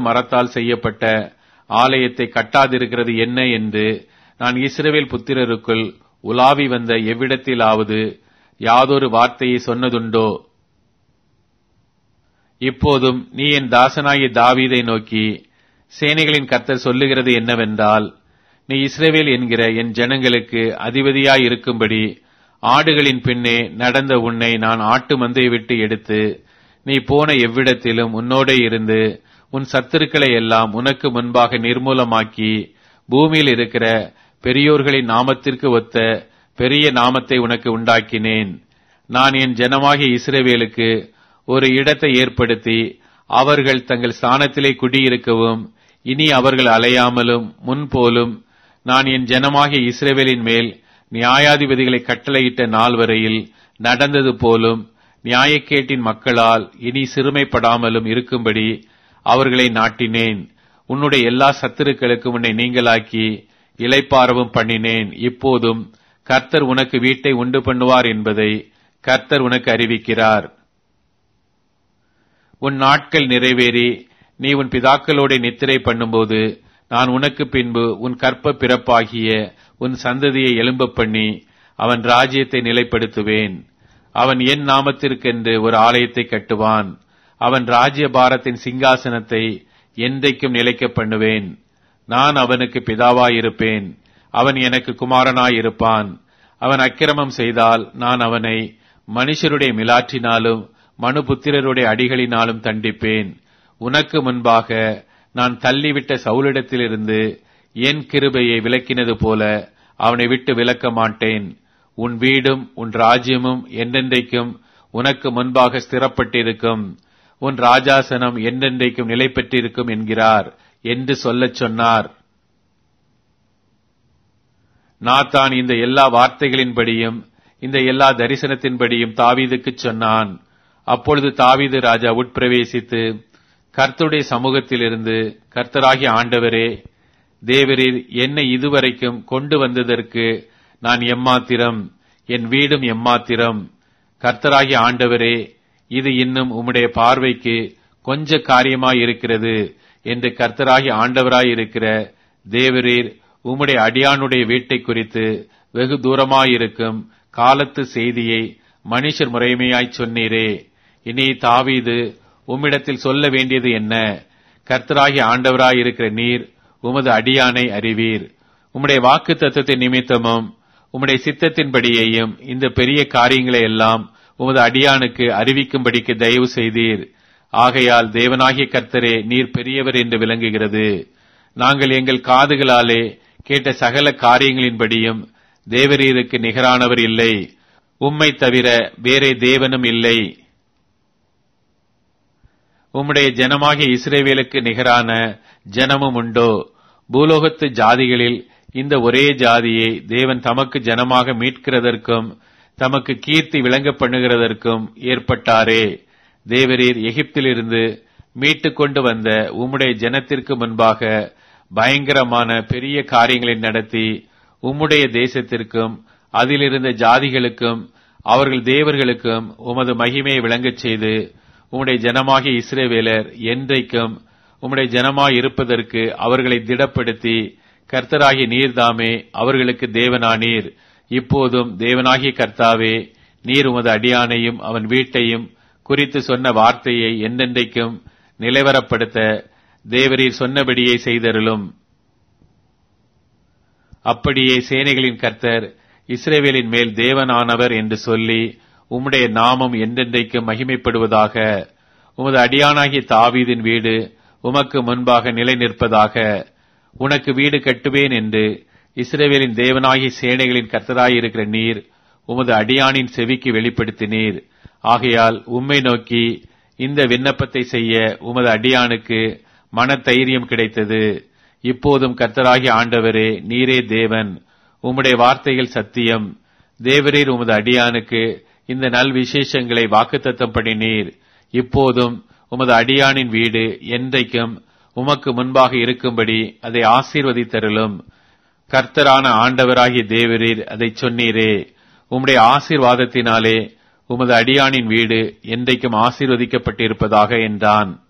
மரத்தால் செய்யப்பட்ட ஆலயத்தை கட்டாதிருக்கிறது என்ன என்று நான் இஸ்ரவேல் புத்திரருக்குள் உலாவி வந்த எவ்விடத்திலாவது யாதொரு வார்த்தையை சொன்னதுண்டோ இப்போதும் நீ என் தாசனாகிய தாவீதை நோக்கி சேனைகளின் கர்த்தர் சொல்லுகிறது என்னவென்றால் நீ இஸ்ரவேல் என்கிற என் ஜனங்களுக்கு அதிபதியாய் இருக்கும்படி ஆடுகளின் பின்னே நடந்த உன்னை நான் ஆட்டு மந்தையை விட்டு எடுத்து நீ போன எவ்விடத்திலும் உன்னோடே இருந்து உன் சத்துருக்களை எல்லாம் உனக்கு முன்பாக நிர்மூலமாக்கி பூமியில் இருக்கிற பெரியோர்களின் நாமத்திற்கு ஒத்த பெரிய நாமத்தை உனக்கு உண்டாக்கினேன் நான் என் ஜனமாகிய இஸ்ரவேலுக்கு ஒரு இடத்தை ஏற்படுத்தி அவர்கள் தங்கள் ஸ்தானத்திலே குடியிருக்கவும் இனி அவர்கள் அலையாமலும் முன்போலும் நான் என் ஜனமாகிய இஸ்ரவேலின் மேல் நியாயாதிபதிகளை கட்டளையிட்ட நாள் வரையில் நடந்தது போலும் நியாயக்கேட்டின் மக்களால் இனி சிறுமைப்படாமலும் இருக்கும்படி அவர்களை நாட்டினேன் உன்னுடைய எல்லா சத்துருக்களுக்கும் உன்னை நீங்களாக்கி இளைப்பாரவும் பண்ணினேன் இப்போதும் கர்த்தர் உனக்கு வீட்டை உண்டு பண்ணுவார் என்பதை கர்த்தர் உனக்கு அறிவிக்கிறார் உன் நாட்கள் நிறைவேறி நீ உன் பிதாக்களோட நித்திரை பண்ணும்போது நான் உனக்கு பின்பு உன் கற்ப பிறப்பாகிய உன் சந்ததியை எழும்ப பண்ணி அவன் ராஜ்யத்தை நிலைப்படுத்துவேன் அவன் என் நாமத்திற்கென்று ஒரு ஆலயத்தை கட்டுவான் அவன் ராஜ்ய பாரத்தின் சிங்காசனத்தை என்றைக்கும் நிலைக்க பண்ணுவேன் நான் அவனுக்கு பிதாவாயிருப்பேன் அவன் எனக்கு குமாரனாயிருப்பான் அவன் அக்கிரமம் செய்தால் நான் அவனை மனுஷருடைய மிலாற்றினாலும் மனுபுத்திரருடைய அடிகளினாலும் தண்டிப்பேன் உனக்கு முன்பாக நான் தள்ளிவிட்ட சவுலிடத்திலிருந்து என் கிருபையை விலக்கினது போல அவனை விட்டு விலக்க மாட்டேன் உன் வீடும் உன் ராஜ்யமும் என்றென்றைக்கும் உனக்கு முன்பாக ஸ்திரப்பட்டிருக்கும் உன் ராஜாசனம் என்றென்றைக்கும் நிலை பெற்றிருக்கும் என்கிறார் என்று சொல்லச் சொன்னார் நாத்தான் இந்த எல்லா வார்த்தைகளின்படியும் இந்த எல்லா தரிசனத்தின்படியும் தாவீதுக்குச் சொன்னான் அப்பொழுது தாவீது ராஜா உட்பிரவேசித்து கர்த்தருடைய சமூகத்திலிருந்து கர்த்தராகிய ஆண்டவரே தேவரீர் என்னை இதுவரைக்கும் கொண்டு வந்ததற்கு நான் எம்மாத்திரம் என் வீடும் எம்மாத்திரம் கர்த்தராகிய ஆண்டவரே இது இன்னும் உம்முடைய பார்வைக்கு கொஞ்ச காரியமாயிருக்கிறது என்று கர்த்தராகிய ஆண்டவராயிருக்கிற தேவரீர் உம்முடைய அடியானுடைய வீட்டை குறித்து வெகு தூரமாயிருக்கும் காலத்து செய்தியை மனுஷர் முறைமையாய் சொன்னீரே இனி தாவீது உம்மிடத்தில் சொல்ல வேண்டியது என்ன கர்த்தராகிய ஆண்டவராயிருக்கிற நீர் உமது அடியானை அறிவீர் உம்முடைய வாக்கு தத்துவத்தின் நிமித்தமும் உம்முடைய சித்தத்தின்படியையும் இந்த பெரிய காரியங்களை எல்லாம் உமது அடியானுக்கு அறிவிக்கும்படிக்கு தயவு செய்தீர் ஆகையால் தேவனாகிய கர்த்தரே நீர் பெரியவர் என்று விளங்குகிறது நாங்கள் எங்கள் காதுகளாலே கேட்ட சகல காரியங்களின்படியும் தேவரீருக்கு நிகரானவர் இல்லை உம்மை தவிர வேறே தேவனும் இல்லை உம்முடைய ஜனமாகிய இஸ்ரேவேலுக்கு நிகரான ஜனமும் உண்டோ பூலோகத்து ஜாதிகளில் இந்த ஒரே ஜாதியை தேவன் தமக்கு ஜனமாக மீட்கிறதற்கும் தமக்கு கீர்த்தி விளங்க பண்ணுகிறதற்கும் ஏற்பட்டாரே தேவரீர் எகிப்திலிருந்து மீட்டு கொண்டு வந்த உம்முடைய ஜனத்திற்கு முன்பாக பயங்கரமான பெரிய காரியங்களை நடத்தி உம்முடைய தேசத்திற்கும் அதிலிருந்த ஜாதிகளுக்கும் அவர்கள் தேவர்களுக்கும் உமது மகிமையை விளங்கச் செய்து உம்முடைய ஜனமாகிய இஸ்ரேவேலர் என்றைக்கும் உம்முடைய ஜனமாய் இருப்பதற்கு அவர்களை திடப்படுத்தி கர்த்தராகிய நீர்தாமே அவர்களுக்கு தேவனானீர் இப்போதும் தேவனாகிய கர்த்தாவே நீர் உமது அடியானையும் அவன் வீட்டையும் குறித்து சொன்ன வார்த்தையை என்றென்றைக்கும் நிலைவரப்படுத்த தேவரீர் சொன்னபடியே செய்தருளும் அப்படியே சேனைகளின் கர்த்தர் இஸ்ரேவேலின் மேல் தேவனானவர் என்று சொல்லி உம்முடைய நாமம் என்றென்றைக்கும் மகிமைப்படுவதாக உமது அடியானாகிய தாவீதின் வீடு உமக்கு முன்பாக நிலை நிற்பதாக உனக்கு வீடு கட்டுவேன் என்று இஸ்ரேவேலின் தேவனாகிய சேனைகளின் கர்த்தராயிருக்கிற நீர் உமது அடியானின் செவிக்கு வெளிப்படுத்தினீர் ஆகையால் உம்மை நோக்கி இந்த விண்ணப்பத்தை செய்ய உமது அடியானுக்கு மன தைரியம் கிடைத்தது இப்போதும் கர்த்தராகிய ஆண்டவரே நீரே தேவன் உம்முடைய வார்த்தைகள் சத்தியம் தேவரீர் உமது அடியானுக்கு இந்த நல் விசேஷங்களை வாக்குத்தத்தம் பண்ணினீர் இப்போதும் உமது அடியானின் வீடு என்றைக்கும் உமக்கு முன்பாக இருக்கும்படி அதை ஆசீர்வதித்தருளும் கர்த்தரான ஆண்டவராகிய தேவரீர் அதை சொன்னீரே உம்முடைய ஆசீர்வாதத்தினாலே உமது அடியானின் வீடு என்றைக்கும் ஆசீர்வதிக்கப்பட்டிருப்பதாக என்றான்